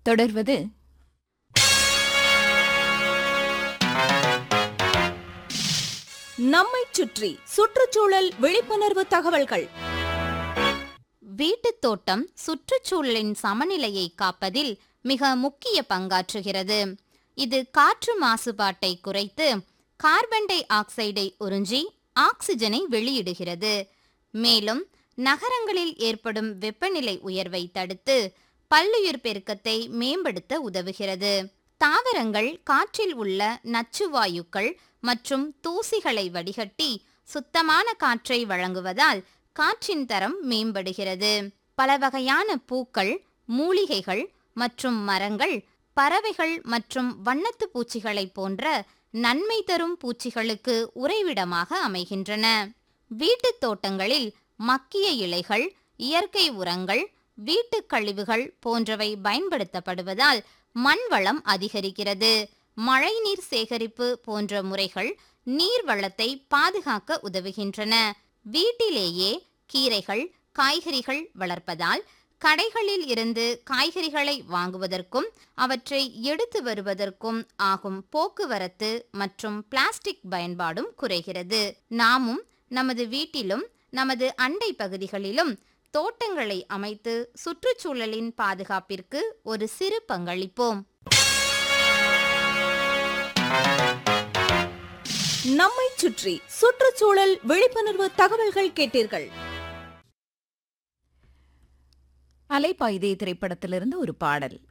தொடர்வது நம்மைச் சுற்றி சுற்றுச்சூழல் விழிப்புணர்வு தகவல்கள் வீட்டுத் தோட்டம் சுற்றுச்சூழலின் சமநிலையை காப்பதில் மிக முக்கிய பங்காற்றுகிறது இது காற்று மாசுபாட்டை குறைத்து கார்பன் டை ஆக்சைடை உறிஞ்சி ஆக்சிஜனை வெளியிடுகிறது மேலும் நகரங்களில் ஏற்படும் வெப்பநிலை உயர்வை தடுத்து பல்லுயிர் பெருக்கத்தை மேம்படுத்த உதவுகிறது தாவரங்கள் காற்றில் உள்ள நச்சுவாயுக்கள் மற்றும் தூசிகளை வடிகட்டி சுத்தமான காற்றை வழங்குவதால் காற்றின் தரம் மேம்படுகிறது பல வகையான பூக்கள் மூலிகைகள் மற்றும் மரங்கள் பறவைகள் மற்றும் வண்ணத்து பூச்சிகளைப் போன்ற நன்மை தரும் பூச்சிகளுக்கு உறைவிடமாக அமைகின்றன வீட்டுத் தோட்டங்களில் மக்கிய இலைகள் இயற்கை உரங்கள் வீட்டுக் கழிவுகள் போன்றவை பயன்படுத்தப்படுவதால் மண் வளம் அதிகரிக்கிறது மழைநீர் சேகரிப்பு போன்ற முறைகள் நீர் வளத்தை பாதுகாக்க உதவுகின்றன வீட்டிலேயே கீரைகள் காய்கறிகள் வளர்ப்பதால் கடைகளில் இருந்து காய்கறிகளை வாங்குவதற்கும் அவற்றை எடுத்து வருவதற்கும் ஆகும் போக்குவரத்து மற்றும் பிளாஸ்டிக் பயன்பாடும் குறைகிறது நாமும் நமது வீட்டிலும் நமது அண்டை பகுதிகளிலும் தோட்டங்களை அமைத்து சுற்றுச்சூழலின் பாதுகாப்பிற்கு ஒரு சிறு பங்களிப்போம் நம்மைச் சுற்றி சுற்றுச்சூழல் விழிப்புணர்வு தகவல்கள் கேட்டீர்கள் அலைப்பாயுதே திரைப்படத்திலிருந்து ஒரு பாடல்